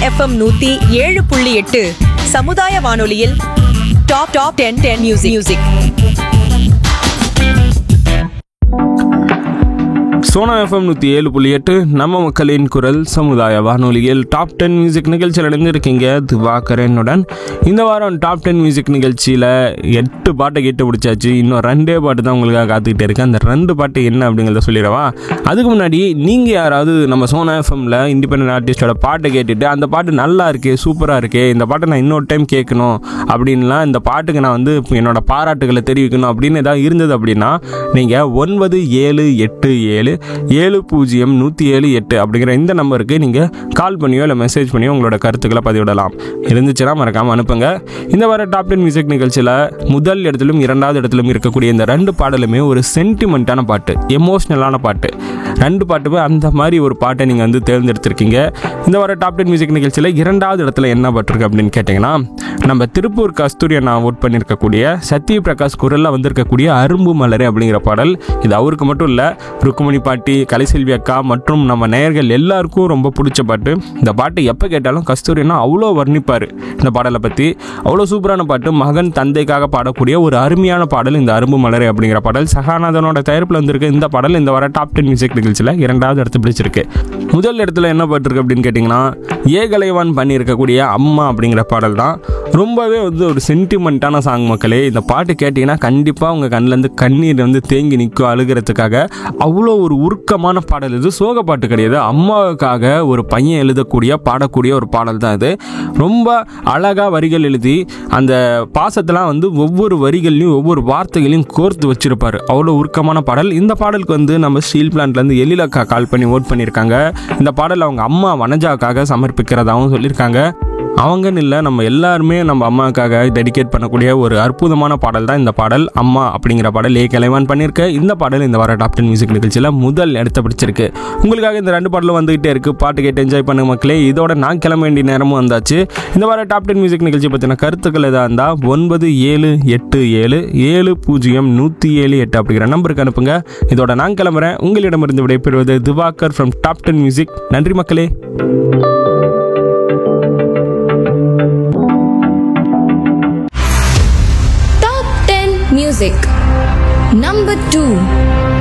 FM நூத்தி ஏழு புள்ளி எட்டு சமுதாய வானொலியில் top top ten ten music music Sona FM நூற்றி ஏழு புள்ளி எட்டு நம்ம மக்களின் குரல் சமுதாய வானொலியில் டாப் டென் மியூசிக் நிகழ்ச்சியில் இணைந்திருக்கீங்க திவாகரனுடன் இந்த வாரம் டாப் டென் மியூசிக் நிகழ்ச்சியில் எட்டு பாட்டை கேட்டு பிடிச்சாச்சு இன்னும் ரெண்டே பாட்டு தான் உங்களுக்காக காத்துக்கிட்டே இருக்கு அந்த ரெண்டு பாட்டு என்ன அப்படிங்கிறத சொல்லிடவா அதுக்கு முன்னாடி நீங்கள் யாராவது நம்ம சோனா எஃப்எம்ல இண்டிபெண்டன்ட் ஆர்டிஸ்டோட பாட்டை கேட்டுட்டு அந்த பாட்டு நல்லா இருக்கே சூப்பராக இருக்கே இந்த பாட்டை நான் இன்னொரு டைம் கேட்கணும் அப்படின்லாம் இந்த பாட்டுக்கு நான் வந்து என்னோட பாராட்டுகளை தெரிவிக்கணும் அப்படின்னு ஏதாவது இருந்தது அப்படின்னா நீங்கள் ஒன்பது ஏழு எட்டு ஏழு ஏழு பூஜ்ஜியம் நூற்றி ஏழு எட்டு அப்படிங்கிற இந்த நம்பருக்கு நீங்கள் கால் பண்ணியோ இல்லை மெசேஜ் பண்ணியோ உங்களோட கருத்துக்களை பதிவிடலாம் இருந்துச்சுன்னா மறக்காமல் அனுப்புங்க இந்த வார டாப் டென் மியூசிக் நிகழ்ச்சியில் முதல் இடத்திலும் இரண்டாவது இடத்திலும் இருக்கக்கூடிய இந்த ரெண்டு பாடலுமே ஒரு சென்டிமெண்ட்டான பாட்டு எமோஷ்னலான பாட்டு ரெண்டு பாட்டுமே அந்த மாதிரி ஒரு பாட்டை நீங்கள் வந்து தேர்ந்தெடுத்திருக்கீங்க இந்த வார டாப் டென் மியூசிக் நிகழ்ச்சியில் இரண்டாவது இடத்துல என்ன பாட்டிருக்கு அப்படின்னு கேட்டிங்கன்னா நம்ம திருப்பூர் கஸ்தூரி நான் ஓட் பண்ணியிருக்கக்கூடிய சத்ய பிரகாஷ் குரலில் வந்திருக்கக்கூடிய அரும்பு மலரே அப்படிங்கிற பாடல் இது அவருக்கு மட்டும் இல்லை ருக்குமணி பாட்டி கலைசெல்வி அக்கா மற்றும் நம்ம நேயர்கள் எல்லாருக்கும் ரொம்ப பிடிச்ச பாட்டு இந்த பாட்டு எப்போ கேட்டாலும் கஸ்தூரினா அவ்வளோ வர்ணிப்பார் இந்த பாடலை பற்றி அவ்வளோ சூப்பரான பாட்டு மகன் தந்தைக்காக பாடக்கூடிய ஒரு அருமையான பாடல் இந்த அரும்பு மலரே அப்படிங்கிற பாடல் சகாநாதனோட தயாரிப்பில் வந்திருக்க இந்த பாடல் இந்த வர டாப் டென் மியூசிக் நிகழ்ச்சியில் இரண்டாவது இடத்து பிடிச்சிருக்கு முதல் இடத்துல என்ன பாட்டு அப்படின்னு கேட்டிங்கன்னா ஏகலைவான் பண்ணியிருக்கக்கூடிய அம்மா அப்படிங்கிற பாடல் தான் ரொம்பவே வந்து ஒரு சென்டிமெண்ட்டான சாங் மக்களே இந்த பாட்டு கேட்டிங்கன்னா கண்டிப்பாக உங்கள் கண்ணிலேருந்து கண்ணீர் வந்து தேங்கி நிற்கும் அழுகிறதுக்காக அவ்வளோ ஒரு உருக்கமான பாடல் இது சோக பாட்டு கிடையாது அம்மாவுக்காக ஒரு பையன் எழுதக்கூடிய பாடக்கூடிய ஒரு பாடல் தான் இது ரொம்ப அழகாக வரிகள் எழுதி அந்த பாசத்தெல்லாம் வந்து ஒவ்வொரு வரிகள்லையும் ஒவ்வொரு வார்த்தைகளையும் கோர்த்து வச்சிருப்பாரு அவ்வளோ உருக்கமான பாடல் இந்த பாடலுக்கு வந்து நம்ம ஸ்டீல் பிளான்ட்லேருந்து எழிலக்கா கால் பண்ணி ஓட் பண்ணியிருக்காங்க இந்த பாடல் அவங்க அம்மா வனஜாக்காக சமர்ப்பிக்கிறதாகவும் சொல்லியிருக்காங்க அவங்கன்னு இல்லை நம்ம எல்லாருமே நம்ம அம்மாவுக்காக டெடிகேட் பண்ணக்கூடிய ஒரு அற்புதமான பாடல் தான் இந்த பாடல் அம்மா அப்படிங்கிற பாடல் ஏ கலைவான் பண்ணியிருக்க இந்த பாடல் இந்த வார டாப் டென் மியூசிக் நிகழ்ச்சியில் முதல் இடத்த பிடிச்சிருக்கு உங்களுக்காக இந்த ரெண்டு பாடலும் வந்துகிட்டே இருக்கு பாட்டு கேட்டு என்ஜாய் பண்ணுங்க மக்களே இதோட நான் கிளம்ப வேண்டிய நேரமும் வந்தாச்சு இந்த வார டாப் டென் மியூசிக் நிகழ்ச்சி பற்றின கருத்துக்கள் எதாக இருந்தால் ஒன்பது ஏழு எட்டு ஏழு ஏழு பூஜ்ஜியம் நூற்றி ஏழு எட்டு அப்படிங்கிற நம்பருக்கு அனுப்புங்க இதோட நான் கிளம்புறேன் உங்களிடமிருந்து விடைபெறுவது Diwakar from top ten music நன்றி மக்களே Top 10 Music Number 2